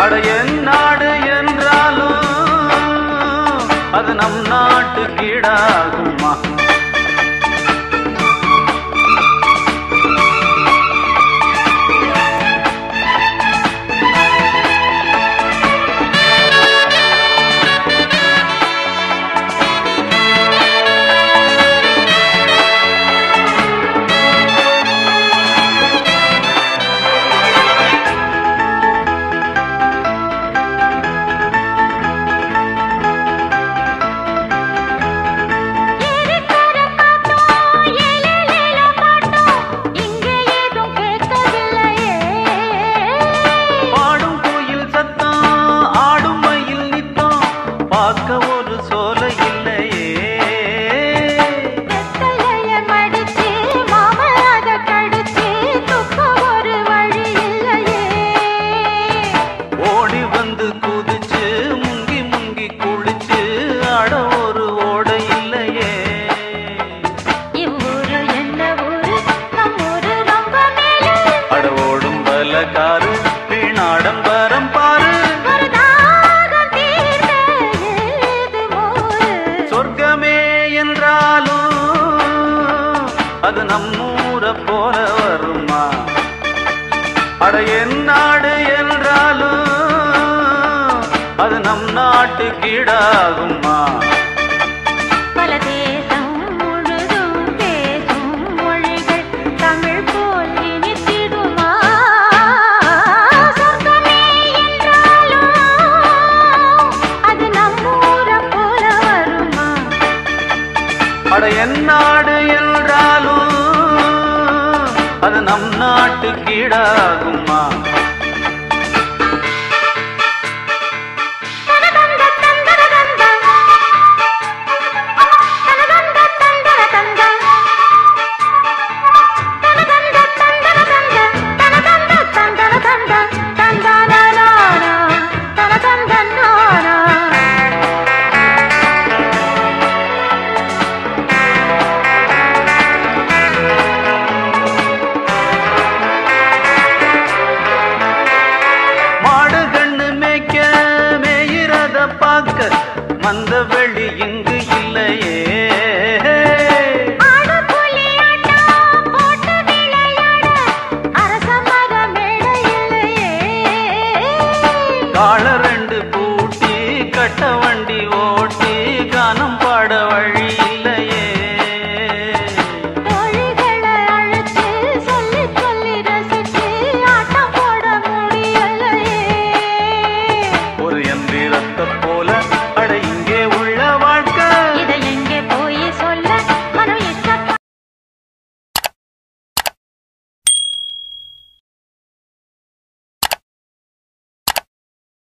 அட என் நாடு என்றாலும் அது நம் நாட்டு கீடாகுமா ஏறிக்கர காட்டும் ஏலேலேல பாட்டும் இங்கே ஏதும் கேட்கவில்லையே பாடும் கோயில் சத்தம் ஆடும் மயில் நித்தம் பார்க்க ஒரு சோலை இல்லையே வெத்தலைய மடிச்சு மாம அத கடிச்சு துப்ப ஒரு வழி இல்லையே ஓடி வந்து குதிச்சு முங்கி முங்கி குளிச்சு அட ஒரு ஓடை இல்லையே இவ்வூரு என்ன ஊரு நம் ஊரு ரொம்ப மேலே அட ஓடும் பலகாரு வீணாடம்பரம் பாரு ஒரு தாகம் தீர்ந்த ஏது மோரு சொர்க்கமே என்றாலும் அது நம்மூர போல வருமா அட என் நாடு என்றாலும் அது நம் நாட்டு கீடாகுமா பல தேசம் முழுதும் பேசும் மொழிகள் தமிழ் போல் இனித்திடுமா சொர்க்கமே என்றாலும் அது நம்மூர போல வருமா அட என் நாடு என்றாலும் அது நம் நாட்டு கீடாகுமா தனதந்த தந்தர தந்த தனதந்த தந்தர தந்த தனதந்த தந்தர தந்த தனதந்த தந்தர தந்த தந்தானானா தனதந்தனானா மாடு கண்ணு மேய்க்க மேயிறத பார்க்க மந்த வெளி இங்க